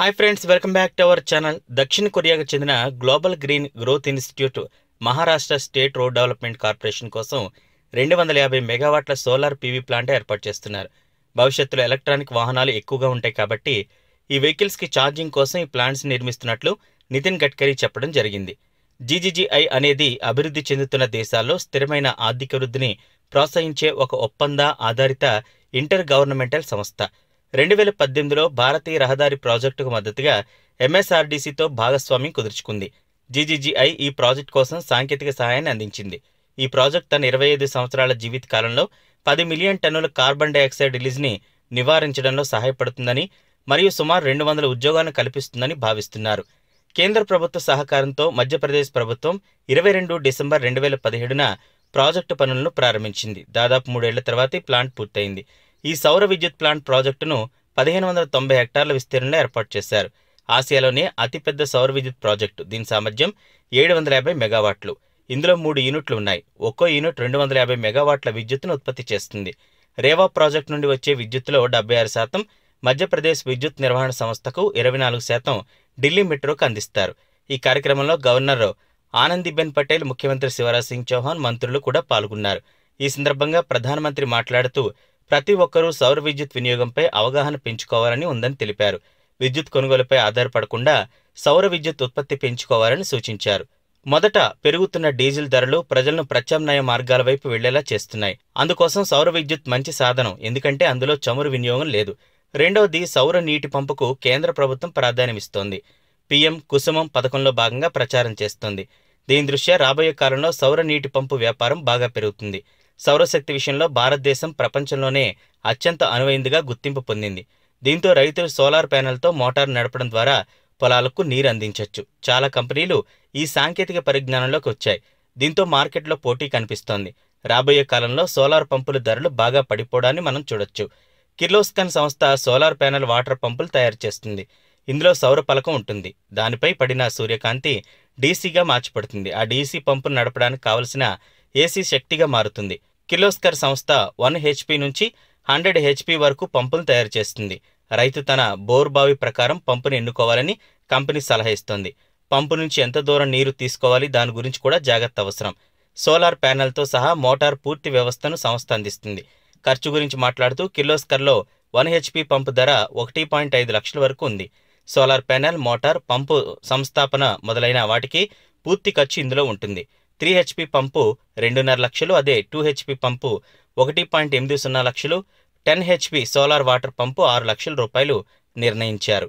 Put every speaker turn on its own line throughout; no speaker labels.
hi friends welcome back to our channel దక్షిణ కొరియాకు చెందిన global green growth institute Maharashtra state road development corporation కోసం రెండు వందల యాభై మెగావాట్ల సోలార్ పీవీ ప్లాంట్ ఏర్పాటు చేస్తున్నారు భవిష్యత్తులో ఎలక్ట్రానిక్ వాహనాలు ఎక్కువగా ఉంటాయి కాబట్టి ఈ వెహికల్స్కి ఛార్జింగ్ కోసం ఈ ప్లాంట్స్ నిర్మిస్తున్నట్లు నితిన్ గడ్కరీ చెప్పడం జరిగింది జీజీజీఐ అనేది అభివృద్ధి చెందుతున్న దేశాల్లో స్థిరమైన ఆర్థిక వృద్ధిని ప్రోత్సహించే ఒక ఒప్పంద ఆధారిత ఇంటర్ గవర్నమెంటల్ సంస్థ రెండు వేల పద్దెనిమిదిలో భారతీయ రహదారి ప్రాజెక్టుకు మద్దతుగా ఎంఎస్ఆర్డీసీతో భాగస్వామ్యం కుదుర్చుకుంది జీజీజీఐ ఈ ప్రాజెక్ట్ కోసం సాంకేతిక సహాయాన్ని అందించింది ఈ ప్రాజెక్ట్ తన ఇరవై ఐదు సంవత్సరాల జీవిత కాలంలో పది మిలియన్ టన్నుల కార్బన్ డైఆక్సైడ్ రిలీజ్ని నివారించడంలో సహాయపడుతుందని మరియు సుమారు రెండు వందల ఉద్యోగాలను కల్పిస్తుందని భావిస్తున్నారు కేంద్ర ప్రభుత్వ సహకారంతో మధ్యప్రదేశ్ ప్రభుత్వం ఇరవై రెండు డిసెంబర్ రెండు వేల పదిహేడున ప్రాజెక్టు పనులను ప్రారంభించింది దాదాపు మూడేళ్ల తర్వాత ఈ ప్లాంట్ పూర్తయింది ఈ సౌర విద్యుత్ ప్లాంట్ ప్రాజెక్టును పదిహేను వందల తొంభై హెక్టార్ల విస్తీర్ణంలో ఏర్పాటు చేశారు ఆసియాలోనే అతిపెద్ద సౌర విద్యుత్ ప్రాజెక్టు దీని సామర్థ్యం ఏడు వందల యాభై మెగావాట్లు ఇందులో మూడు యూనిట్లు ఉన్నాయి ఒక్కో యూనిట్ రెండు వందల యాభై మెగావాట్ల విద్యుత్తును ఉత్పత్తి చేస్తుంది రేవా ప్రాజెక్టు నుండి వచ్చే విద్యుత్తులో డెబ్బై ఆరు శాతం మధ్యప్రదేశ్ విద్యుత్ నిర్వహణ సంస్థకు ఇరవై నాలుగు శాతం ఢిల్లీ మెట్రోకు అందిస్తారు ఈ కార్యక్రమంలో గవర్నర్ ఆనందీబెన్ పటేల్ ముఖ్యమంత్రి శివరాజ్ సింగ్ చౌహాన్ మంత్రులు కూడా పాల్గొన్నారు ఈ సందర్భంగా ప్రధానమంత్రి మాట్లాడుతూ ప్రతి ఒక్కరూ సౌర విద్యుత్ వినియోగంపై అవగాహన పెంచుకోవాలని ఉందని తెలిపారు విద్యుత్ కొనుగోలుపై ఆధారపడకుండా సౌర విద్యుత్ ఉత్పత్తి పెంచుకోవాలని సూచించారు మొదట పెరుగుతున్న డీజిల్ ధరలు ప్రజలను ప్రత్యామ్నాయ మార్గాల వైపు వెళ్లేలా చేస్తున్నాయి అందుకోసం సౌర విద్యుత్ మంచి సాధనం ఎందుకంటే అందులో చమురు వినియోగం లేదు రెండవది సౌర నీటి పంపుకు కేంద్ర ప్రభుత్వం ప్రాధాన్యమిస్తోంది పీఎం కుసుమం పథకంలో భాగంగా ప్రచారం చేస్తోంది దీని దృష్ట్యా రాబోయే కాలంలో సౌర నీటి పంపు వ్యాపారం బాగా పెరుగుతుంది సౌరశక్తి విషయంలో భారతదేశం ప్రపంచంలోనే అత్యంత అనువైందిగా గుర్తింపు పొందింది దీంతో రైతులు సోలార్ ప్యానెల్తో మోటార్ నడపడం ద్వారా పొలాలకు నీరు అందించవచ్చు చాలా కంపెనీలు ఈ సాంకేతిక పరిజ్ఞానంలోకి వచ్చాయి దీంతో మార్కెట్లో పోటీ కనిపిస్తోంది రాబోయే కాలంలో సోలార్ పంపుల ధరలు బాగా పడిపోవడాన్ని మనం చూడొచ్చు కిర్లోస్కన్ సంస్థ సోలార్ ప్యానెల్ వాటర్ పంపులు తయారు చేస్తుంది ఇందులో సౌర పలకం ఉంటుంది దానిపై పడిన సూర్యకాంతి డీసీగా మార్చబడుతుంది ఆ డీసీ పంపును నడపడానికి కావలసిన ఏసీ శక్తిగా మారుతుంది కిర్లోస్కర్ సంస్థ వన్ హెచ్పి నుంచి హండ్రెడ్ హెచ్పి వరకు పంపులు తయారు చేస్తుంది రైతు తన బోర్ బావి ప్రకారం పంపును ఎన్నుకోవాలని కంపెనీ సలహా ఇస్తోంది పంపు నుంచి ఎంత దూరం నీరు తీసుకోవాలి దాని గురించి కూడా జాగ్రత్త అవసరం సోలార్ ప్యానెల్తో సహా మోటార్ పూర్తి వ్యవస్థను సంస్థ అందిస్తుంది ఖర్చు గురించి మాట్లాడుతూ కిర్లోస్కర్లో వన్ హెచ్పి పంపు ధర ఒకటి పాయింట్ ఐదు లక్షల వరకు ఉంది సోలార్ ప్యానెల్ మోటార్ పంపు సంస్థాపన మొదలైన వాటికి పూర్తి ఖర్చు ఇందులో ఉంటుంది త్రీ హెచ్పి పంపు రెండున్నర లక్షలు అదే టూ హెచ్పి పంపు ఒకటి పాయింట్ ఎనిమిది సున్నా లక్షలు ten HP solar water pump ఆరు లక్షల రూపాయలు నిర్ణయించారు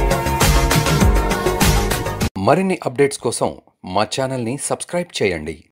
మరిన్ని అప్డేట్స్ కోసం మా ఛానల్ని సబ్స్క్రైబ్ చేయండి